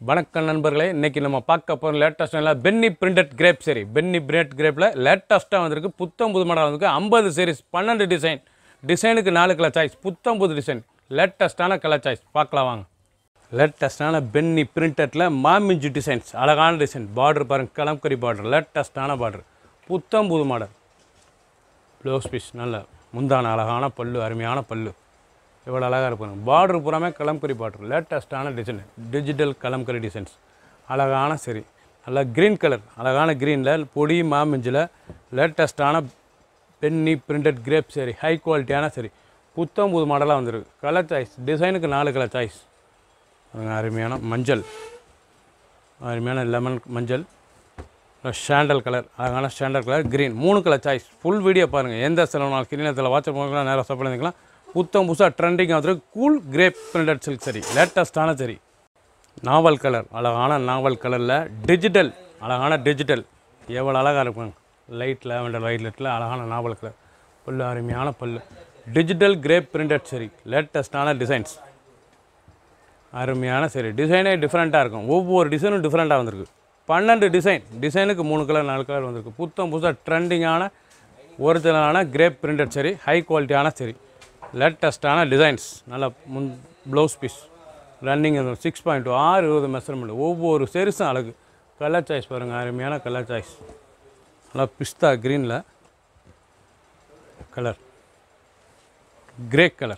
வணக்கம் நண்பர்களே இன்னைக்கு நம்ம பார்க்க போகிற லேட்டஸ்ட் பென்னி பிரிண்டட் கிரேப் சரி பென்னி பிரிண்டட் கிரேப்பில் லேட்டஸ்ட்டாக வந்திருக்கு புத்தம் புது மாடல் வந்திருக்கு ஐம்பது சீரிஸ் பன்னெண்டு டிசைன் டிசைனுக்கு நாலு கலர் சாய்ஸ் புத்தம் புது டிசைன் லேட்டஸ்ட்டான கலர் சாய்ஸ் பார்க்கலாம் வாங்க லேட்டஸ்ட்டான பென்னி பிரிண்டட்டில் மாமிஞ்சு டிசைன்ஸ் அழகான டிசைன் பார்டர் பாருங்க கலம்கரி பார்டர் லேட்டஸ்ட்டான பார்டர் புத்தம் புது மாடல் ப்ளவுஸ் பீஸ் நல்ல முந்தான அழகான பல்லு அருமையான பல்லு எவ்வளோ அழகாக இருப்பாங்க பார்டர் பூராமே கலம்கரி பார்டர் லேட்டஸ்ட்டான டிசைன் டிஜிட்டல் கலம்கரி டிசைன்ஸ் அழகான சரி நல்லா க்ரீன் கலர் அழகான க்ரீனில் பொடி மாமிஞ்சில் லேட்டஸ்ட்டான penny printed crepe sari high குவாலிட்டியான சரி புத்தம் புது மாடலாக வந்திருக்கு கலர் சாய்ஸ் டிசைனுக்கு நாலு கலர் சாய்ஸ் அருமையான மஞ்சள் அருமையான லெமன் மஞ்சள் ஷாண்டல் கலர் அழகான ஷாண்டல் கலர் க்ரீன் மூணு கலர் சாய்ஸ் ஃபுல் வீடியோ பாருங்கள் எந்த செலவுனாலும் கிரீனத்தில் வாட்ஸ்அப் பண்ணலாம் நேராக சாப்பிட பண்ணிக்கலாம் புத்தம் புதுசாக ட்ரெண்டிங் ஆகுது கூல் கிரேப் பிரிண்டட் சில்க் சரி லேட்டஸ்ட்டான சரி நாவல் கலர் அழகான நாவல் கலரில் டிஜிட்டல் அழகான டிஜிட்டல் எவ்வளோ அழகாக இருக்கும் லைட் லேவண்டர் ஒயிட் லைட்டில் அழகான நாவல் கலர் பல்லு அருமையான பல்லு டிஜிட்டல் கிரேப் பிரிண்டட் சரி லேட்டஸ்ட்டான டிசைன்ஸ் அருமையான சரி டிசைனே டிஃப்ரெண்ட்டாக இருக்கும் ஒவ்வொரு டிசைனும் டிஃப்ரெண்ட்டாக வந்திருக்கு பன்னெண்டு டிசைன் டிசைனுக்கு மூணு கலர் நாலு கலர் வந்திருக்கு புத்தம் புதுசாக ட்ரெண்டிங்கான ஒரிஜினலான கிரேப் பிரிண்டட் சரி ஹை குவாலிட்டியான சரி லேட்டஸ்ட்டான டிசைன்ஸ் நல்ல முன் blouse piece running six point ஆறு இருபது மெஷர்மெண்ட் ஒவ்வொரு செரிசும் அழகு கலர் சாய்ஸ் பாருங்கள் அருமையான கலர் சாய்ஸ் நல்லா பிஸ்தா க்ரீனில் colour grey colour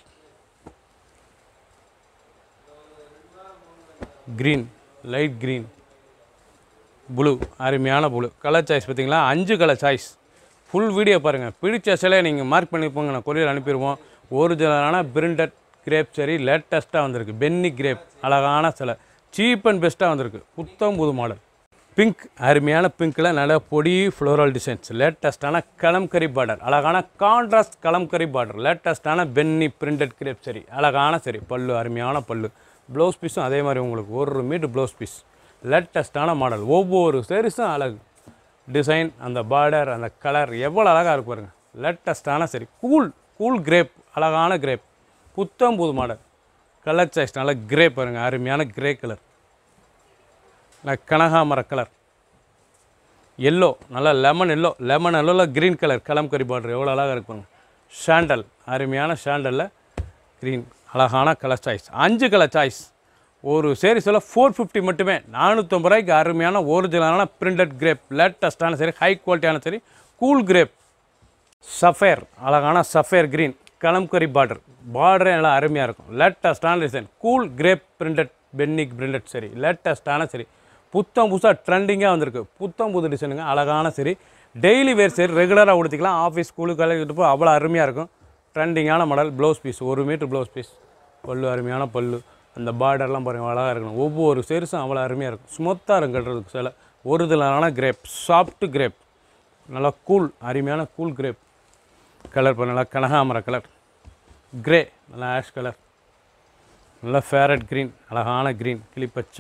green light green blue அருமையான ப்ளூ கலர் சாய்ஸ் பார்த்தீங்களா அஞ்சு கலர் சாய்ஸ் ஃபுல் வீடியோ பாருங்கள் பிடிச்ச சிலையை நீங்கள் மார்க் பண்ணிப்போங்க நான் கொரியர் அனுப்பிடுவோம் ஒரிஜினலான பிரிண்டட் கிரேப் சரி லேட்டஸ்ட்டாக வந்திருக்கு பென்னி கிரேப் அழகான சிலை சீப் அண்ட் பெஸ்ட்டாக வந்திருக்கு புத்தம் புது மாடல் பிங்க் அருமையான பிங்க்கில் நல்ல பொடி ஃப்ளோரல் டிசைன்ஸ் லேட்டஸ்ட்டான கலம்கரி பார்டர் அழகான கான்ட்ராஸ்ட் கலம்கரி பார்டர் லேட்டஸ்ட்டான பென்னி பிரிண்டட் கிரேப் சரி அழகான சரி பல்லு அருமையான பல்லு ப்ளவுஸ் பீஸும் அதே மாதிரி உங்களுக்கு ஒரு மீட்டர் ப்ளவுஸ் பீஸ் லேட்டஸ்ட்டான மாடல் ஒவ்வொரு சரிஸும் அழகு டிசைன் அந்த பார்டர் அந்த கலர் எவ்வளோ அழகாக இருக்கு பாருங்க லேட்டஸ்ட்டான சரி கூல் கூல் கிரேப் அழகான கிரேப் புத்தம் புது மாடல் கலர் சாய்ஸ் நல்ல கிரே பாருங்க அருமையான கிரே கலர் நல்ல கனகாமர கலர் எல்லோ நல்லா லெமன் எல்லோ லெமன் எல்லோவில் க்ரீன் கலர் கலம்கரி பார்டர் எவ்வளோ அழகாக இருக்கு பாருங்க ஷாண்டல் அருமையான ஷாண்டலில் க்ரீன் அழகான கலர் சாய்ஸ் அஞ்சு கலர் சாய்ஸ் ஒரு சேரீஸில் ஃபோர் ஃபிஃப்டி மட்டுமே நானூற்றம்பது ரூபாய்க்கு அருமையான ஒரிஜினலான பிரிண்டட் கிரேப் லேட்டஸ்ட்டான சரி ஹை குவாலிட்டியான சரி கூல் கிரேப் சஃபேர் அழகான சஃபேர் க்ரீன் கலம்கரி பார்டர் பார்டரே நல்லா அருமையாக இருக்கும் லேட்டஸ்ட்டான டிசைன் கூல் கிரேப் பிரிண்டட் பென்னிக் பிரிண்டட் சரி லேட்டஸ்ட்டான சரி புத்தம் புதுசாக ட்ரெண்டிங்காக வந்திருக்கு புத்தம் புது டிசைனுங்க அழகான சரி டெய்லி வேர் சரி ரெகுலராக உடுத்திக்கலாம் ஆஃபீஸ் ஸ்கூலுக்கு காலேஜ் போய் அவ்வளோ அருமையாக இருக்கும் ட்ரெண்டிங்கான மாடல் ப்ளவுஸ் பீஸ் ஒரு மீட்டர் ப்ளவுஸ் பீஸ் பல்லு அருமையான பல்லு அந்த பார்டர்லாம் பாருங்கள் அழகாக இருக்கணும் ஒவ்வொரு சேரிஸும் அவ்வளோ அருமையாக இருக்கும் ஸ்மூத்தாக இருக்கும் கட்டுறதுக்கு சில ஒரிஜினலான கிரேப் சாஃப்ட் கிரேப் நல்லா கூல் அருமையான கூல் கிரேப் கலர் பண்ண நல்லா கனகாமர கலர் கிரே நல்லா ஆஷ் கலர் நல்லா ஃபேரட் க்ரீன் அழகான க்ரீன் கிளிப்பச்சை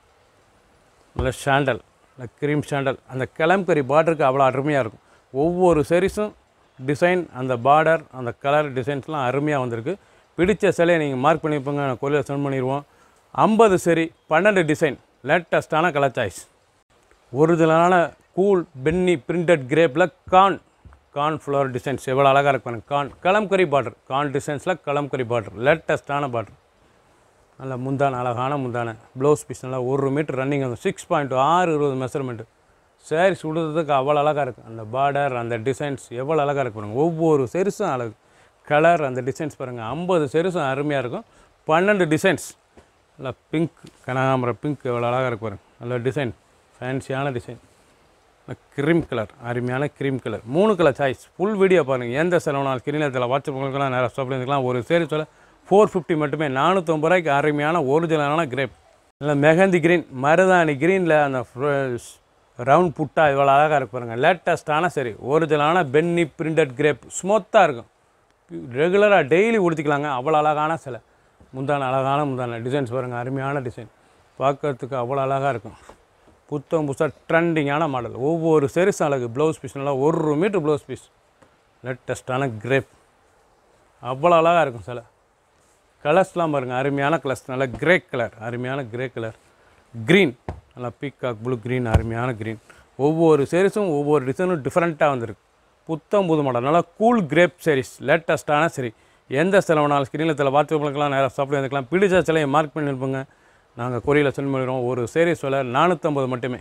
நல்ல ஷாண்டல் நல்ல க்ரீம் ஷாண்டல் அந்த கலம்கரி பார்டருக்கு அவ்வளோ அருமையாக இருக்கும் ஒவ்வொரு சரிஸும் டிசைன் அந்த பார்டர் அந்த கலர் டிசைன்ஸ்லாம் அருமையாக வந்திருக்கு பிடிச்ச சிலையை நீங்கள் மார்க் பண்ணிப்போங்க நான் கொரியர் சென்ட் பண்ணிடுவோம் ஐம்பது சரி பன்னெண்டு டிசைன் லேட்டஸ்ட்டான கலர் சாய்ஸ் ஒரிஜினலான கூல் பென்னி பிரிண்டட் கிரேப்பில் கான் கான் ஃப்ளவர் டிசைன்ஸ் எவ்வளோ அழகாக இருக்கும் கான் கலம்கரி பார்டர் கான் டிசைன்ஸில் கலம்கரி பார்டர் லேட்டஸ்ட்டான பார்டர் நல்ல முந்தான அழகான முந்தான ப்ளவுஸ் பீஸ் நல்லா ஒரு மீட்டர் ரன்னிங் வந்து சிக்ஸ் பாயிண்ட் ஆறு இருபது மெஷர்மெண்ட்டு சாரீஸ் உடுறதுக்கு அவ்வளோ அழகாக இருக்குது அந்த பார்டர் அந்த டிசைன்ஸ் எவ்வளோ அழகாக இருக்கு பாருங்கள் ஒவ்வொரு செருசும் அழகு கலர் அந்த டிசைன்ஸ் பாருங்கள் ஐம்பது செருசும் அருமையாக இருக்கும் பன்னெண்டு டிசைன்ஸ் நல்லா பிங்க் கனகாமர பிங்க் எவ்வளோ அழகாக இருக்கு பாருங்கள் நல்ல டிசைன் ஃபேன்சியான டிசைன் க்ரீம் கலர் அருமையான க்ரீம் கலர் மூணு கலர் சாய்ஸ் ஃபுல் வீடியோ பாருங்கள் எந்த செலவுனால் கிரீனத்தில் வாட்ஸ்அப் பண்ணிக்கலாம் நேராக ஸ்டாப் பண்ணிக்கலாம் ஒரு சேரி சொல்ல ஃபோர் ஃபிஃப்டி மட்டுமே நானூற்றம்பது ரூபாய்க்கு அருமையான ஒரிஜினலான கிரேப் இல்லை மெஹந்தி க்ரீன் மருதாணி க்ரீனில் அந்த ரவுண்ட் புட்டா இவ்வளோ அழகாக இருக்கு பாருங்கள் லேட்டஸ்ட்டான சரி ஒரிஜினலான பென்னி பிரிண்டட் கிரேப் ஸ்மூத்தாக இருக்கும் ரெகுலராக டெய்லி உடுத்திக்கலாங்க அவ்வளோ அழகான சிலை முந்தான அழகான முந்தான டிசைன்ஸ் பாருங்கள் அருமையான டிசைன் பார்க்கறதுக்கு அவ்வளோ அழகாக இருக்கும் புத்தம் புதுசாக ட்ரெண்டிங்கான மாடல் ஒவ்வொரு செரிசும் அழகு ப்ளவுஸ் பீஸ் நல்லா ஒரு மீட்ரு ப்ளவுஸ் பீஸ் லேட்டஸ்ட்டான கிரேப் அவ்வளோ அழகாக இருக்கும் சிலை கலர்ஸ்லாம் பாருங்கள் அருமையான கலர்ஸ் நல்ல கிரே கலர் அருமையான கிரே கலர் க்ரீன் நல்லா பீக்காக் ப்ளூ க்ரீன் அருமையான க்ரீன் ஒவ்வொரு சேரீஸும் ஒவ்வொரு டிசைனும் டிஃப்ரெண்ட்டாக வந்திருக்கு புத்தம் புது மாடல் நல்லா கூல் கிரேப் sarees லேட்டஸ்ட்டான சரி எந்த செலவுனாலும் ஸ்க்ரீனில் சில வாட்ஸ்அப்லாம் நேராக சாப்பிட்டு வந்துக்கலாம் பிடிச்ச சிலையை மார்க் பண்ணி இருப்போங்க நாங்கள் கொரியில் சென்ட் பண்ணிடுறோம் ஒரு சேரீஸ் விலை நானூற்றம்பது மட்டுமே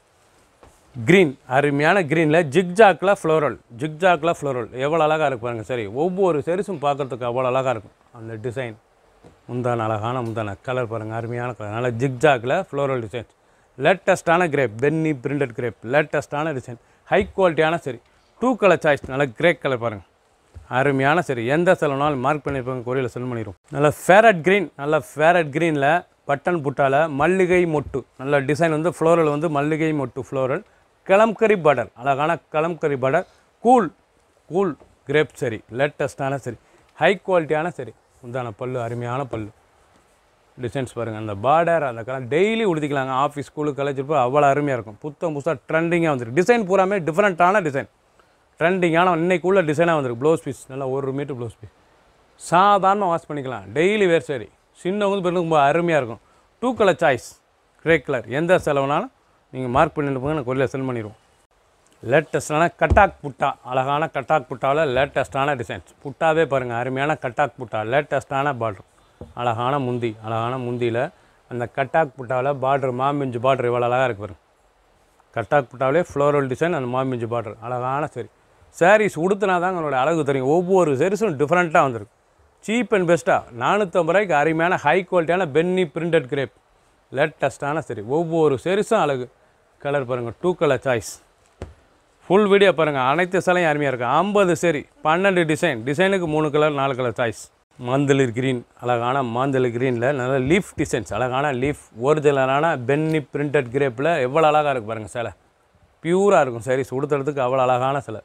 க்ரீன் அருமையான க்ரீனில் ஜிக்ஜாக்கில் ஃப்ளோரல் ஜிக்ஜாக்கில் ஃப்ளோரல் எவ்வளோ அழகாக இருக்கு பாருங்க சரி ஒவ்வொரு சேரீஸும் பார்க்கறதுக்கு அவ்வளோ அழகாக இருக்கும் அந்த டிசைன் முந்தான அழகான முந்தான கலர் பாருங்கள் அருமையான கலர் நல்ல ஜிக்ஜாக்கில் ஃப்ளோரல் டிசைன் லேட்டஸ்ட்டான கிரேப் பென்னி பிரிண்டட் கிரேப் லேட்டஸ்ட்டான டிசைன் ஹை குவாலிட்டியான சரி டூ கலர் சாய்ஸ் நல்ல கிரே கலர் பாருங்கள் அருமையான சரி எந்த செலவுனாலும் மார்க் பண்ணியிருப்பாங்க கொரியில் சென்ட் பண்ணிடுவோம் நல்ல ஃபேரட் க்ரீன் நல்ல ஃபேரட் க்ரீனில் பட்டன் புட்டால மல்லிகை மொட்டு நல்ல டிசைன் வந்து ஃப்ளோரல் வந்து மல்லிகை மொட்டு ஃப்ளோரல் கலம்கரி படர் அழகான கலம்கரி படர் கூல் கூல் கிரேப் சரி லேட்டஸ்ட்டான சரி ஹை குவாலிட்டியான சரி உண்டான பல்லு அருமையான பல்லு டிசைன்ஸ் பாருங்கள் அந்த பார்டர் அந்த கலர் டெய்லி உடுத்திக்கலாங்க ஆஃபீஸ் ஸ்கூலு காலேஜ் இருப்போ அவ்வளோ அருமையாக இருக்கும் புத்தம் புதுசாக ட்ரெண்டிங்காக வந்துருக்கு டிசைன் பூராமே டிஃப்ரெண்ட்டான டிசைன் ட்ரெண்டிங்கான இன்னைக்குள்ள டிசைனாக வந்திருக்கு ப்ளவுஸ் பீஸ் நல்லா ஒரு மீட்டர் ப்ளவுஸ் பீஸ் சாதாரணமாக வாஷ் பண்ணிக்கலாம் டெய்லி வேர் சரி சின்னவங்க பெருங்க ரொம்ப அருமையாக இருக்கும் two colour choice grey colour எந்த செலவுனாலும் நீங்கள் மார்க் பண்ணிட்டு போங்க நான் கொரியில் சென்ட் பண்ணிடுவோம் லேட்டஸ்டான கட்டாக் புட்டா அழகான கட்டாக் புட்டாவில் லேட்டஸ்ட்டான டிசைன்ஸ் புட்டாவே பாருங்கள் அருமையான கட்டாக் புட்டா லேட்டஸ்ட்டான பார்டர் அழகான முந்தி அழகான முந்தியில் அந்த கட்டாக் புட்டாவில் பார்டர் மாமிஞ்சு பார்டர் இவ்வளோ அழகாக இருக்கு பாருங்க கட்டாக் புட்டாவிலே ஃப்ளோரல் டிசைன் அந்த மாமிஞ்சு பார்டர் அழகான சரி சாரீஸ் உடுத்தினா தான் உங்களோட அழகு தெரியும் ஒவ்வொரு சாரீஸும் டிஃப்ரெண்ட்டாக வந்திருக்கு சீப் அண்ட் பெஸ்ட்டாக நானூற்றம்பது ரூபாய்க்கு அருமையான ஹை குவாலிட்டியான பென்னி பிரிண்டட் கிரேப் லேட்டஸ்ட்டான சரி ஒவ்வொரு சாரீஸும் அழகு கலர் பாருங்கள் two colour choice full video பாருங்கள் அனைத்து சிலையும் அருமையாக இருக்குது ஐம்பது சரி பன்னெண்டு டிசைன் டிசைனுக்கு மூணு கலர் நாலு கலர் சாய்ஸ் மாந்தளிர் கிரீன் அழகான மாந்தளிர் க்ரீனில் நல்ல லீஃப் டிசைன்ஸ் அழகான லீஃப் ஒரிஜினலான பென்னி பிரிண்டட் கிரேப்பில் எவ்வளோ அழகாக இருக்குது பாருங்கள் சிலை பியூராக இருக்கும் சாரீஸ் உடுத்துறதுக்கு அவ்வளோ அழகான சிலை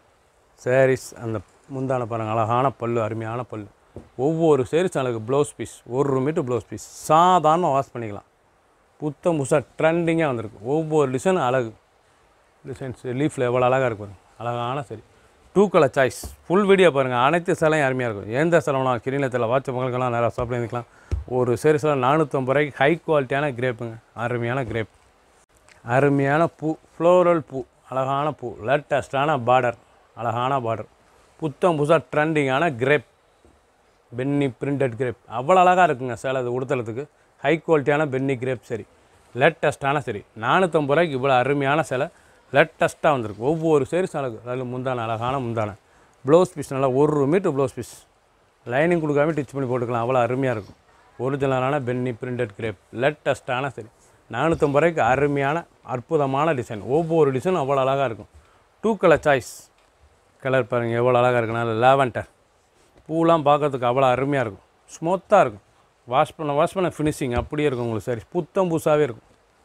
சாரீஸ் அந்த முந்தான பாருங்கள் அழகான பல்லு அருமையான பல்லு ஒவ்வொரு சாரீஸ் அழகு ப்ளவுஸ் பீஸ் ஒரு மீட்டர் ப்ளவுஸ் பீஸ் சாதாரணமாக வாஷ் பண்ணிக்கலாம் புத்தம் புதுசாக ட்ரெண்டிங்காக வந்திருக்கு ஒவ்வொரு டிசைனும் அழகு டிசைன்ஸ் லீஃபில் எவ்வளோ அழகாக இருக்கு பாருங்க அழகான sari two colour choice full video பாருங்கள் அனைத்து சிலையும் அருமையாக இருக்கும் எந்த சிலவனா கிரீனத்தில் வாட்ச மக்களுக்கெல்லாம் நேராக சாப்பிட்டு இருந்துக்கலாம் ஒரு சீரிஸில் நானூற்றம்பது ரூபாய்க்கு ஹை குவாலிட்டியான கிரேப்புங்க அருமையான கிரேப் அருமையான பூ ஃப்ளோரல் பூ அழகான பூ லேட்டஸ்டான பார்டர் அழகான பார்டர் புத்தம் புதுசாக ட்ரெண்டிங்கான கிரேப் பென்னி பிரிண்டட் கிரேப் அவ்வளோ அழகாக இருக்குங்க சேலை அது உடுத்துறதுக்கு ஹை குவாலிட்டியான பென்னி கிரேப் சரி லேட்டஸ்ட்டான சரி நானூற்றம்பது ரூபாய்க்கு இவ்வளோ அருமையான சேலை லேட்டஸ்ட்டாக வந்திருக்கு ஒவ்வொரு சேரீஸ் அழகு அதில் முந்தான அழகான முந்தான ப்ளவுஸ் பீஸ் நல்லா ஒரு மீட்டர் ப்ளவுஸ் பீஸ் லைனிங் கொடுக்காம டிச் பண்ணி போட்டுக்கலாம் அவ்வளோ அருமையாக இருக்கும் ஒரிஜினலான பென்னி பிரிண்டட் கிரேப் லேட்டஸ்ட்டான சரி நானூற்றம்பது ரூபாய்க்கு அருமையான அற்புதமான டிசைன் ஒவ்வொரு டிசைனும் அவ்வளோ அழகாக இருக்கும் டூ கலர் சாய்ஸ் கலர் பாருங்கள் எவ்வளோ அழகாக இருக்குன்னா லேவண்டர் பூலாம் பார்க்கறதுக்கு அவ்வளோ அருமையாக இருக்கும் ஸ்மூத்தாக இருக்கும் வாஷ் பண்ண வாஷ் பண்ண ஃபினிஷிங் அப்படியே இருக்கும் உங்களுக்கு சரி புத்தம் புதுசாகவே இருக்கும்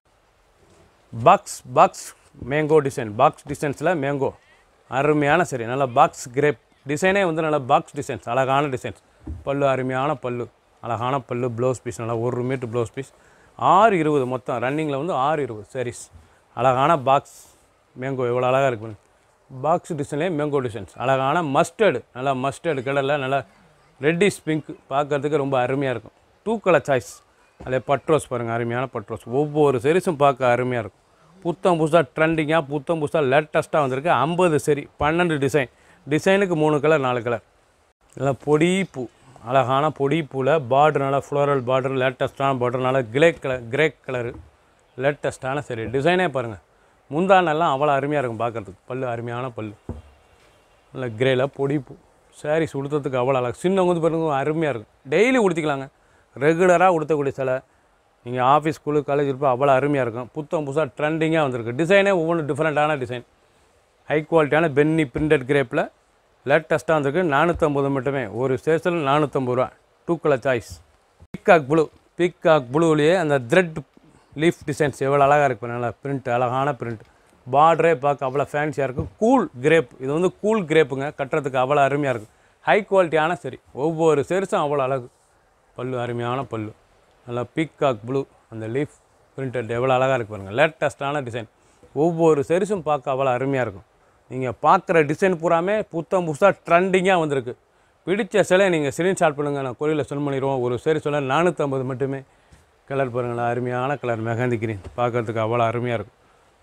box box mango design box டிசைன்ஸில் மேங்கோ அருமையான சரி நல்லா பாக்ஸ் கிரேப் டிசைனே வந்து நல்லா பாக்ஸ் டிசைன்ஸ் அழகான டிசைன்ஸ் பல்லு அருமையான பல்லு அழகான பல்லு ப்ளவுஸ் பீஸ் நல்லா ஒரு மீட்டர் ப்ளவுஸ் பீஸ் ஆறு இருபது மொத்தம் ரன்னிங்கில் வந்து ஆறு இருபது sarees அழகான பாக்ஸ் மேங்கோ எவ்வளோ அழகாக இருக்கு பாருங்க. பாக்ஸ் டிசைன்லேயே மேங்கோ டிசைன்ஸ் அழகான மஸ்டர்டு நல்லா மஸ்டர்டு கலரில் நல்லா ரெட்டிஷ் பிங்க் பார்க்கறதுக்கு ரொம்ப அருமையாக இருக்கும் டூ கலர் சாய்ஸ் அதில் பட்ரோஸ் பாருங்கள் அருமையான பட்ரோஸ் ஒவ்வொரு செரிஸும் பார்க்க அருமையாக இருக்கும் புத்தம் புதுசாக ட்ரெண்டிங்காக புத்தம் புதுசாக லேட்டஸ்ட்டாக வந்திருக்கு ஐம்பது சரி பன்னெண்டு டிசைன் டிசைனுக்கு மூணு கலர் நாலு கலர் நல்லா பொடி பூ அழகான பொடி பூவில் பார்டர் நல்லா ஃப்ளோரல் பார்டர் லேட்டஸ்ட்டான பார்டர் நல்லா கிரே கலர் கிரே கலரு லேட்டஸ்ட்டான சரி டிசைனே பாருங்கள் முந்தானெல்லாம் அவ்வளோ அருமையாக இருக்கும் பார்க்குறதுக்கு பல்லு அருமையான பல்லு நல்ல கிரேல பொடி பூ சாரீஸ் உடுத்துறதுக்கு அவ்வளோ அழகு சின்னவங்க வந்து பாருங்க அருமையாக இருக்கும் டெய்லி உடுத்திக்கலாங்க ரெகுலராக உடுத்தக்கூடிய சிலை நீங்கள் ஆஃபீஸ் ஸ்கூலு காலேஜ் இருப்போ அவ்வளோ அருமையாக இருக்கும் புத்தம் புதுசாக ட்ரெண்டிங்காக வந்திருக்கு டிசைனே ஒவ்வொன்றும் டிஃப்ரெண்ட்டான டிசைன் ஹை குவாலிட்டியான பென்னி பிரிண்டட் கிரேப்பில் லேட்டஸ்ட்டாக வந்திருக்கு நானூற்றம்பது மட்டுமே ஒரு ஸ்டேஷனில் நானூற்றம்பது ரூபா two colour choice peacock blue peacock ப்ளூலேயே அந்த த்ரெட் லீஃப் டிசைன்ஸ் எவ்வளோ அழகாக இருக்கு நல்லா பிரிண்ட் அழகான பிரிண்ட் பார்டரே பார்க்க அவ்வளோ ஃபேன்சியாக இருக்கும் கூல் கிரேப் இது வந்து கூல் கிரேப்புங்க கட்டுறதுக்கு அவ்வளோ அருமையாக இருக்கும் ஹை குவாலிட்டியான சரி ஒவ்வொரு செருசும் அவ்வளோ அழகு பல்லு அருமையான பல்லு நல்லா பீக்காக் ப்ளூ அந்த லீஃப் பிரிண்டட் எவ்வளோ அழகாக இருக்கு பாருங்கள் லேட்டஸ்ட்டான டிசைன் ஒவ்வொரு செருசும் பார்க்க அவ்வளோ அருமையாக இருக்கும் நீங்கள் பார்க்குற டிசைன் பூராமே புத்தம் புதுசாக ட்ரெண்டிங்காக வந்திருக்கு பிடிச்ச சிலை நீங்கள் ஸ்க்ரீன்ஷாட் பண்ணுங்கள் நான் கோயிலில் சென்ட் பண்ணிடுவோம் ஒரு சரி சொல்ல நானூற்றம்பது மட்டுமே கலர் பாருங்களேன் அருமையான கலர் மெஹந்தி கிரீன் பார்க்கறதுக்கு அவ்வளோ அருமையாக இருக்கும்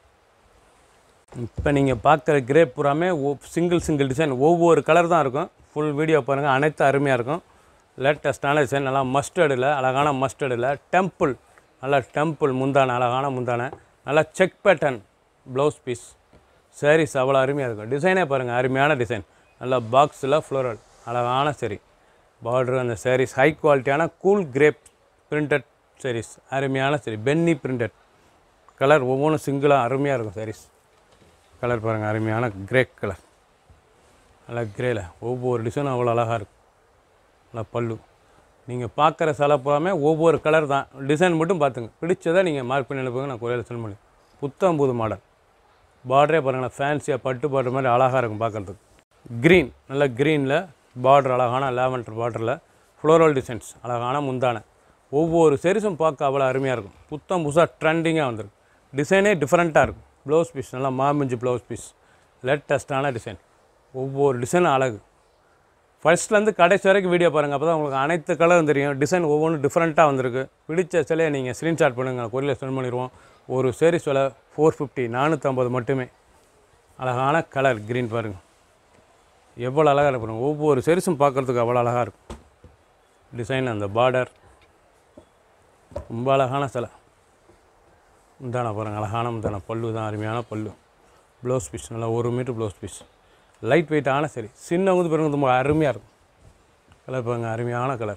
இப்போ நீங்கள் பார்க்குற கிரேப் பூராமே சிங்கிள் சிங்கிள் டிசைன் ஒவ்வொரு கலர் தான் இருக்கும் ஃபுல் வீடியோ பாருங்கள் அனைத்து அருமையாக இருக்கும் லேட்டஸ்டான டிசைன் நல்லா மஸ்டர்டில் அழகான மஸ்டர்டில் டெம்பிள் நல்லா டெம்பிள் முந்தான அழகான முந்தான நல்லா check pattern blouse piece sarees அவ்வளோ அருமையாக இருக்கும் டிசைனே பாருங்கள் அருமையான டிசைன் நல்லா பாக்ஸில் ஃப்ளோரல் அழகான சரி பார்டர் அந்த sarees ஹை குவாலிட்டியான கூல் கிரேப் பிரிண்டட் sarees அருமையான சரி பென்னி பிரிண்டட் கலர் ஒவ்வொன்றும் சிங்கிளாக அருமையாக இருக்கும் sarees கலர் பாருங்கள் அருமையான கிரே கலர் நல்லா கிரேல ஒவ்வொரு டிசைனும் அவ்வளோ அழகாக இருக்கும் நல்லா பல்லு நீங்கள் பார்க்குற சில பூராமே ஒவ்வொரு கலர் தான் டிசைன் மட்டும் பார்த்துங்க பிடிச்சதை நீங்கள் மார்க் பண்ணி அனுப்புங்க நான் கொரியரில் சென்ட் பண்ணி புத்தம் புது மாடல் பார்டரே பாருங்களேன் ஃபேன்சியாக பட்டு பார்டர் மாதிரி அழகாக இருக்கும் பார்க்குறதுக்கு க்ரீன் நல்ல க்ரீனில் பார்டர் அழகான லேவண்டர் பார்டரில் ஃப்ளோரல் டிசைன்ஸ் அழகான முந்தான ஒவ்வொரு செரிசும் பார்க்க அவ்வளோ அருமையாக இருக்கும் புத்தம் புதுசாக ட்ரெண்டிங்காக வந்திருக்கு டிசைனே டிஃப்ரெண்ட்டாக இருக்கும் ப்ளவுஸ் பீஸ் நல்லா மாமிஞ்சு ப்ளவுஸ் பீஸ் லேட்டஸ்ட்டான டிசைன் ஒவ்வொரு டிசைனும் அழகு ஃபர்ஸ்ட்லேருந்து கடைசி வரைக்கும் வீடியோ பாருங்கள் அப்போ தான் உங்களுக்கு அனைத்து கலரும் தெரியும் டிசைன் ஒவ்வொன்றும் டிஃப்ரெண்ட்டாக வந்திருக்கு பிடிச்ச சிலையை நீங்கள் ஸ்க்ரீன்ஷாட் பண்ணுங்கள் கொரியரில் சென்ட் பண்ணிடுவோம் ஒரு சேரீஸ் விலை ஃபோர் ஃபிஃப்டி நானூற்றம்பது மட்டுமே அழகான கலர் க்ரீன் பாருங்கள் எவ்வளோ அழகாக இருக்கு பாருங்க ஒவ்வொரு செரிசும் பார்க்குறதுக்கு அவ்வளோ அழகாக இருக்கும் டிசைன் அந்த பார்டர் ரொம்ப அழகான சிலை முந்தான பாருங்கள் அழகான முந்தான பல்லு தான் அருமையான பல்லு ப்ளவுஸ் பீஸ் நல்லா ஒரு மீட்டர் ப்ளவுஸ் பீஸ் லைட் வெயிட்டான சரி சின்னவங்க பாருங்க ரொம்ப அருமையாக இருக்கும் கலர் பாருங்க அருமையான கலர்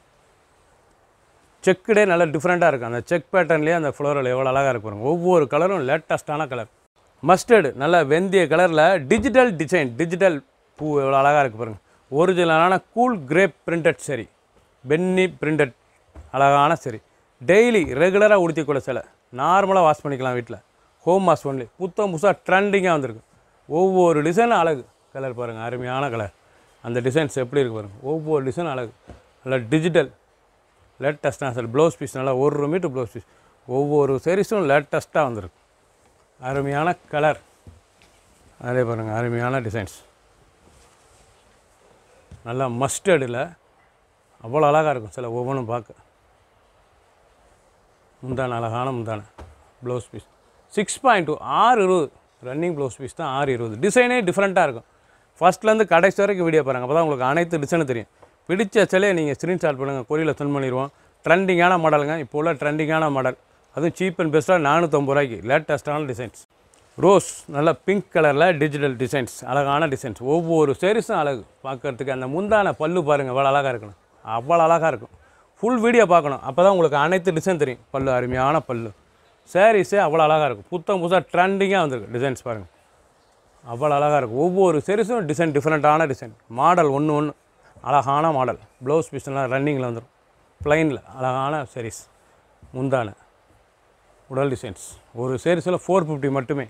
செக்குடே நல்லா டிஃப்ரெண்ட்டாக இருக்கும் அந்த செக் பேட்டர்ன்லேயே அந்த ஃப்ளோரில் எவ்வளோ அழகாக இருக்கு பாருங்க ஒவ்வொரு கலரும் லேட்டஸ்ட்டான கலர் மஸ்டர்டு நல்ல வெந்தய கலரில் டிஜிட்டல் டிசைன் டிஜிட்டல் பூ எவ்வளோ அழகாக இருக்குது பாருங்கள் ஒரிஜினலான கூல் கிரேப் பிரிண்டட் சரி பென்னி பிரிண்டட் அழகான சரி டெய்லி ரெகுலராக உடுத்திக்கூட சில நார்மலாக வாஷ் பண்ணிக்கலாம் வீட்டில் ஹோம் வாஷ் ஒன்லி புத்தம் புதுசாக ட்ரெண்டிங்காக வந்திருக்கு ஒவ்வொரு டிசைனும் அழகு கலர் பாருங்கள் அருமையான கலர் அந்த டிசைன்ஸ் எப்படி இருக்கு பாருங்கள் ஒவ்வொரு டிசைனும் அழகு நல்லா டிஜிட்டல் லேட்டஸ்ட்டாக சார் ப்ளவுஸ் பீஸ் நல்லா ஒரு மீட்டர் ப்ளவுஸ் பீஸ் ஒவ்வொரு சாரீஸும் லேட்டஸ்ட்டாக வந்திருக்கு அருமையான கலர் அதே பாருங்கள் அருமையான டிசைன்ஸ் நல்லா மஸ்டர்டில் அவ்வளோ அழகாக இருக்கும் சில ஒவ்வொன்றும் பார்க்க முந்தான அழகான முந்தான blouse piece six point two ஆறு இருபது ரன்னிங் ப்ளவுஸ் பீஸ் தான் ஆறு இருபது டிசைனே டிஃப்ரெண்ட்டாக இருக்கும் ஃபஸ்ட்லேருந்து கடைசி வரைக்கும் வீடியோ பாருங்கள் அப்போ தான் உங்களுக்கு அனைத்து டிசைனும் தெரியும் பிடிச்ச சிலையை நீங்கள் ஸ்க்ரீன்ஷாட் பண்ணுங்கள் கொரியில் சென்ட் பண்ணிடுவோம் ட்ரெண்டிங்கான மாடலுங்க இப்போ உள்ள ட்ரெண்டிங்கான மாடல் அதுவும் சீப் அண்ட் பெஸ்ட்டாக நானூற்றம்பது ரூபாய்க்கு லேட்டஸ்ட்டான டிசைன்ஸ் ரோஸ் நல்ல பிங்க் கலரில் டிஜிட்டல் டிசைன்ஸ் அழகான டிசைன்ஸ் ஒவ்வொரு சேரீஸும் அழகு பார்க்கறதுக்கு அந்த முந்தான பல்லு பாருங்கள் அவ்வளோ அழகாக இருக்கணும் அவ்வளோ அழகாக இருக்கும் ஃபுல் வீடியோ பார்க்கணும் அப்போ தான் உங்களுக்கு அனைத்து டிசைன் தெரியும் பல்லு அருமையான பல்லு சாரீஸே அவ்வளோ அழகாக இருக்கும் புத்தம் புதுசாக ட்ரெண்டிங்காக வந்திருக்கு டிசைன்ஸ் பாருங்கள் அவ்வளோ அழகாக இருக்கும் ஒவ்வொரு செரிஸும் டிசைன் டிஃப்ரெண்ட்டான டிசைன் மாடல் ஒன்று ஒன்று அழகான மாடல் ப்ளவுஸ் பீஸ்லாம் ரன்னிங்கில் வந்துடும் ப்ளைனில் அழகான செரிஸ் முந்தான உடல் டிசைன்ஸ் ஒரு சேரீஸில் ஃபோர் ஃபிஃப்டி மட்டுமே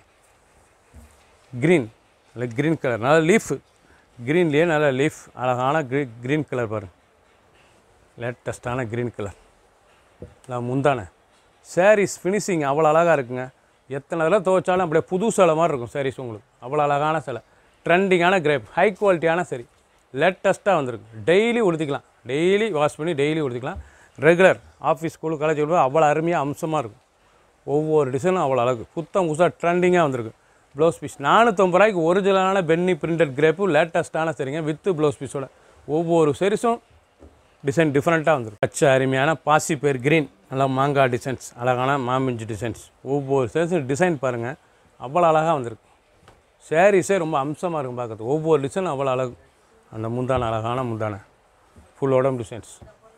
க்ரீன் நல்ல க்ரீன் கலர் நல்ல லீஃப் க்ரீன்லேயே நல்ல லீஃப் அழகான க்ரீ க்ரீன் கலர் பாருங்க லேட்டஸ்ட்டான க்ரீன் கலர் நான் முந்தான சாரீஸ் ஃபினிஷிங் அவ்வளோ அழகாக இருக்குங்க எத்தனை தடவை துவைச்சாலும் அப்படியே புது சேலை மாதிரி இருக்கும் சாரீஸ் உங்களுக்கு அவ்வளோ அழகான சேலை ட்ரெண்டிங்கான கிரேப் ஹை குவாலிட்டியான சரி லேட்டஸ்ட்டாக வந்திருக்கு டெய்லி உடுத்திக்கலாம் டெய்லி வாஷ் பண்ணி டெய்லி உடுத்திக்கலாம் ரெகுலர் ஆஃபீஸ் ஸ்கூல் காலேஜ் அவ்வளோ அருமையாக அம்சமாக இருக்கும் ஒவ்வொரு டிசைனும் அவ்வளோ அழகு புத்தம் புதுசாக ட்ரெண்டிங்காக வந்திருக்கு ப்ளவுஸ் பீஸ் நானூற்றம்பது ரூபாய்க்கு ஒரிஜினலான பென்னி பிரிண்டட் கிரேப்பு லேட்டஸ்ட்டான சரிங்க வித்து ப்ளவுஸ் பீஸோட ஒவ்வொரு சரிஸும் டிசைன் டிஃப்ரெண்ட்டாக வந்துருக்கு பச்சை அருமையான பாசி பேர் கிரீன் நல்லா மாங்காய் டிசைன்ஸ் அழகான மாமிஞ்சி டிசைன்ஸ் ஒவ்வொரு சேரீஸும் டிசைன் பாருங்கள் அவ்வளோ அழகாக வந்திருக்கு சாரீஸே ரொம்ப அம்சமாக இருக்கும் பார்க்கறதுக்கு ஒவ்வொரு டிசைனும் அவ்வளோ அழகு அந்த முந்தான அழகான முந்தான ஃபுல் உடம்பு டிசைன்ஸ்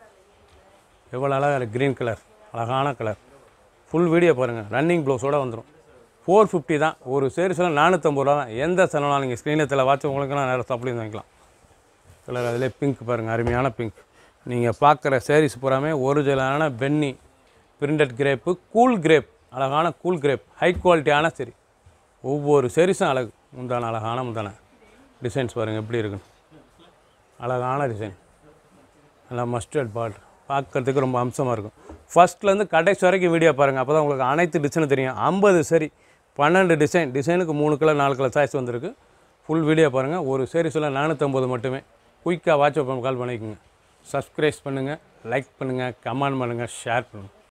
எவ்வளோ அழகாக இருக்குது க்ரீன் கலர் அழகான கலர் ஃபுல் வீடியோ பாருங்கள் ரன்னிங் ப்ளவுஸோடு வந்துடும் ஃபோர் ஃபிஃப்டி தான் ஒரு சேரீஸ்லாம் நானூற்றம்பது ரூபா தான் எந்த செலவுனாலும் நீங்கள் ஸ்க்ரீனில் தெல வாட்ச் உங்களுக்குலாம் நேரம் சப்ளை வாங்கிக்கலாம் கலர் அதிலே பிங்க் பாருங்கள் அருமையான பிங்க் நீங்கள் பார்க்குற sarees பூராமே ஒரிஜினலான Penney printed crepe cool crepe அழகான கூல் கிரேப் ஹை குவாலிட்டியான சரி ஒவ்வொரு சேரீஸும் அழகு முந்தான அழகான முந்தான டிசைன்ஸ் பாருங்கள் எப்படி இருக்குன்னு அழகான டிசைன் நல்லா மஸ்டர்ட் பார்டர் பார்க்கறதுக்கு ரொம்ப அம்சமாக இருக்கும் ஃபஸ்ட்லேருந்து கடைசி வரைக்கும் வீடியோ பாருங்கள் அப்போ தான் உங்களுக்கு அனைத்து டிசைனும் தெரியும் ஐம்பது சரி பன்னெண்டு டிசைன் டிசைனுக்கு மூணு கலர் நாலு கலர் சாய்ஸ் வந்திருக்கு ஃபுல் வீடியோ பாருங்கள் ஒரு சீரிஸில் நானூற்றம்பது மட்டுமே குயிக்காக வாட்ஸ்அப் கால் பண்ணிக்கோங்க சப்ஸ்கிரைப் பண்ணுங்கள் லைக் பண்ணுங்கள் கமெண்ட் பண்ணுங்கள் ஷேர் பண்ணுங்கள்